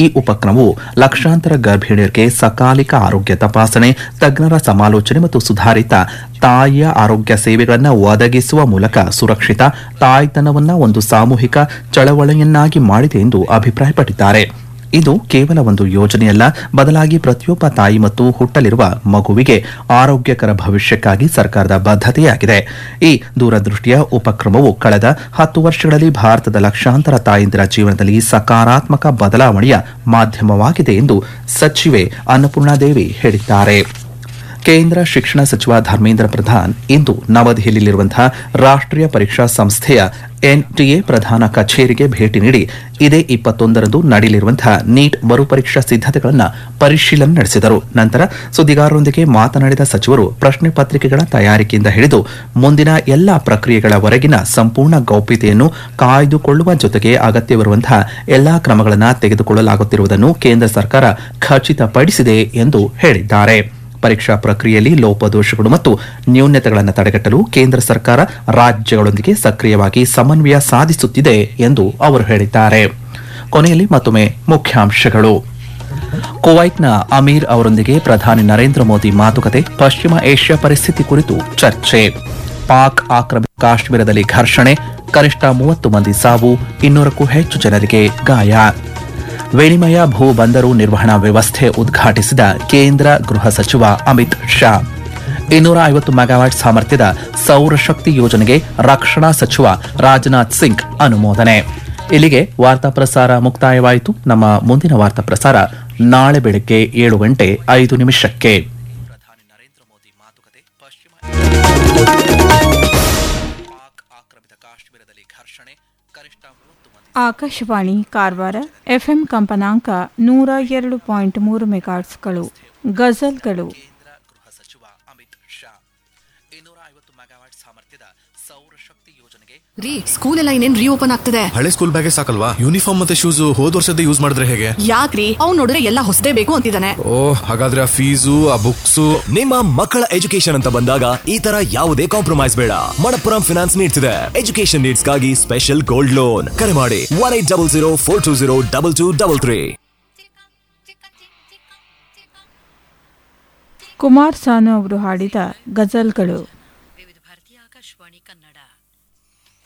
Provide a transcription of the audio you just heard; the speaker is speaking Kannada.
ಈ ಉಪಕ್ರಮವು ಲಕ್ಷಾಂತರ ಗರ್ಭಿಣಿಯರಿಗೆ ಸಕಾಲಿಕ ಆರೋಗ್ಯ ತಪಾಸಣೆ ತಜ್ಞರ ಸಮಾಲೋಚನೆ ಮತ್ತು ಸುಧಾರಿತ ತಾಯಿಯ ಆರೋಗ್ಯ ಸೇವೆಗಳನ್ನು ಒದಗಿಸುವ ಮೂಲಕ ಸುರಕ್ಷಿತ ತಾಯ್ತನವನ್ನ ಒಂದು ಸಾಮೂಹಿಕ ಚಳವಳಿಯನ್ನಾಗಿ ಮಾಡಿದೆ ಎಂದು ಅಭಿಪ್ರಾಯಪಟ್ಟಿದ್ದಾರೆ ಇದು ಕೇವಲ ಒಂದು ಯೋಜನೆಯಲ್ಲ ಬದಲಾಗಿ ಪ್ರತಿಯೊಬ್ಬ ತಾಯಿ ಮತ್ತು ಹುಟ್ಟಲಿರುವ ಮಗುವಿಗೆ ಆರೋಗ್ಯಕರ ಭವಿಷ್ಯಕ್ಕಾಗಿ ಸರ್ಕಾರದ ಬದ್ಧತೆಯಾಗಿದೆ ಈ ದೂರದೃಷ್ಟಿಯ ಉಪಕ್ರಮವು ಕಳೆದ ಹತ್ತು ವರ್ಷಗಳಲ್ಲಿ ಭಾರತದ ಲಕ್ಷಾಂತರ ತಾಯಂದಿರ ಜೀವನದಲ್ಲಿ ಸಕಾರಾತ್ಮಕ ಬದಲಾವಣೆಯ ಮಾಧ್ಯಮವಾಗಿದೆ ಎಂದು ಸಚಿವೆ ಅನ್ನಪೂರ್ಣಾದೇವಿ ಹೇಳಿದ್ದಾರೆ ಕೇಂದ್ರ ಶಿಕ್ಷಣ ಸಚಿವ ಧರ್ಮೇಂದ್ರ ಪ್ರಧಾನ್ ಇಂದು ನವದೆಹಲಿಯಲ್ಲಿರುವಂತಹ ರಾಷ್ಟ್ರೀಯ ಪರೀಕ್ಷಾ ಸಂಸ್ಥೆಯ ಎನ್ಟಿಎ ಪ್ರಧಾನ ಕಚೇರಿಗೆ ಭೇಟಿ ನೀಡಿ ಇದೇ ಇಪ್ಪತ್ತೊಂದರಂದು ನಡೆಯಲಿರುವಂತಹ ನೀಟ್ ಮರುಪರೀಕ್ಷಾ ಸಿದ್ದತೆಗಳನ್ನು ಪರಿಶೀಲನೆ ನಡೆಸಿದರು ನಂತರ ಸುದ್ದಿಗಾರರೊಂದಿಗೆ ಮಾತನಾಡಿದ ಸಚಿವರು ಪ್ರಶ್ನೆ ಪತ್ರಿಕೆಗಳ ತಯಾರಿಕೆಯಿಂದ ಹಿಡಿದು ಮುಂದಿನ ಎಲ್ಲಾ ಪ್ರಕ್ರಿಯೆಗಳವರೆಗಿನ ಸಂಪೂರ್ಣ ಗೌಪ್ಯತೆಯನ್ನು ಕಾಯ್ದುಕೊಳ್ಳುವ ಜೊತೆಗೆ ಅಗತ್ಯವಿರುವಂತಹ ಎಲ್ಲಾ ಕ್ರಮಗಳನ್ನು ತೆಗೆದುಕೊಳ್ಳಲಾಗುತ್ತಿರುವುದನ್ನು ಕೇಂದ್ರ ಸರ್ಕಾರ ಖಚಿತಪಡಿಸಿದೆ ಎಂದು ಹೇಳಿದ್ದಾರೆ ಪರೀಕ್ಷಾ ಪ್ರಕ್ರಿಯೆಯಲ್ಲಿ ಲೋಪದೋಷಗಳು ಮತ್ತು ನ್ಯೂನತೆಗಳನ್ನು ತಡೆಗಟ್ಟಲು ಕೇಂದ್ರ ಸರ್ಕಾರ ರಾಜ್ಯಗಳೊಂದಿಗೆ ಸಕ್ರಿಯವಾಗಿ ಸಮನ್ವಯ ಸಾಧಿಸುತ್ತಿದೆ ಎಂದು ಅವರು ಹೇಳಿದ್ದಾರೆ ಕೊನೆಯಲ್ಲಿ ಮತ್ತೊಮ್ಮೆ ಮುಖ್ಯಾಂಶಗಳು ಕುವೈಟ್ನ ಅಮೀರ್ ಅವರೊಂದಿಗೆ ಪ್ರಧಾನಿ ನರೇಂದ್ರ ಮೋದಿ ಮಾತುಕತೆ ಪಶ್ಚಿಮ ಏಷ್ಯಾ ಪರಿಸ್ಥಿತಿ ಕುರಿತು ಚರ್ಚೆ ಪಾಕ್ ಆಕ್ರಮಿತ ಕಾಶ್ಮೀರದಲ್ಲಿ ಘರ್ಷಣೆ ಕನಿಷ್ಠ ಮೂವತ್ತು ಮಂದಿ ಸಾವು ಇನ್ನೂರಕ್ಕೂ ಹೆಚ್ಚು ಜನರಿಗೆ ಗಾಯ ವಿನಿಮಯ ಭೂ ಬಂದರು ನಿರ್ವಹಣಾ ವ್ಯವಸ್ಥೆ ಉದ್ಘಾಟಿಸಿದ ಕೇಂದ್ರ ಗೃಹ ಸಚಿವ ಅಮಿತ್ ಶಾ ಇನ್ನೂರ ಐವತ್ತು ಮೆಗಾವ್ಯಾಟ್ ಸಾಮರ್ಥ್ಯದ ಸೌರಶಕ್ತಿ ಯೋಜನೆಗೆ ರಕ್ಷಣಾ ಸಚಿವ ರಾಜನಾಥ್ ಸಿಂಗ್ ಅನುಮೋದನೆ ಇಲ್ಲಿಗೆ ವಾರ್ತಾ ಪ್ರಸಾರ ಮುಕ್ತಾಯವಾಯಿತು ನಮ್ಮ ಮುಂದಿನ ವಾರ್ತಾ ಪ್ರಸಾರ ನಾಳೆ ಬೆಳಗ್ಗೆ ಏಳು ಗಂಟೆ ಐದು ನಿಮಿಷಕ್ಕೆ ಪ್ರಧಾನಿ ನರೇಂದ್ರ ಮೋದಿ ಮಾತುಕತೆ ಪಶ್ಚಿಮ ಪಾಕ್ ಆಕ್ರಮಿತ ಕಾಶ್ಮೀರದಲ್ಲಿ ಘರ್ಷಣೆ ಕನಿಷ್ಠ ಮೂವತ್ತು ಮಂದಿ ಆಕಾಶವಾಣಿ ಕಾರವಾರ ಎಫ್ಎಂ ಕಂಪನಾಂಕ ನೂರ ಎರಡು ಪಾಯಿಂಟ್ ಮೂರು ಮೆಗಾಟ್ಸ್ಗಳು ಗಜಲ್ಗಳು ಕೇಂದ್ರ ಗೃಹ ಸಚಿವ ಅಮಿತ್ ಶಾ ಇನ್ನೂರ ಐವತ್ತು ಮೆಗಾವ್ಯಾಟ್ ಸಾಮರ್ಥ್ಯದ ಸೌರಶಕ್ತಿ ಯೋಜನೆಗೆ ರೀ ಸ್ಕೂಲ್ ಎಲ್ಲ ಇನ್ನೇನ್ ರೀಓಪನ್ ಆಗ್ತದೆ ಹಳೆ ಸ್ಕೂಲ್ ಬ್ಯಾಗೆ ಸಾಕಲ್ವಾ ಯೂನಿಫಾರ್ಮ್ ಮತ್ತೆ ಶೂಸ್ ಹೋದ್ ವರ್ಷದ ಯೂಸ್ ಮಾಡಿದ್ರೆ ಹೇಗೆ ಯಾಕ್ರಿ ಅವ್ನ್ ನೋಡಿದ್ರೆ ಎಲ್ಲ ಹೊಸದೇ ಬೇಕು ಅಂತಿದ್ದಾನೆ ಓ ಹಾಗಾದ್ರೆ ಆ ಫೀಸು ಆ ಬುಕ್ಸು ನಿಮ್ಮ ಮಕ್ಕಳ ಎಜುಕೇಶನ್ ಅಂತ ಬಂದಾಗ ಈ ತರ ಯಾವುದೇ ಕಾಂಪ್ರಮೈಸ್ ಬೇಡ ಮಣಪ್ಪುರಂ ಫಿನಾನ್ಸ್ ನೀಡ್ತಿದೆ ಎಜುಕೇಶನ್ ನೀಡ್ಸ್ಗಾಗಿ ಸ್ಪೆಷಲ್ ಗೋಲ್ಡ್ ಲೋನ್ ಕರೆ ಮಾಡಿ one eight double zero four two zero double two double three Kumar Sanu ಅವರು ಹಾಡಿದ ಗಜಲ್ಗಳು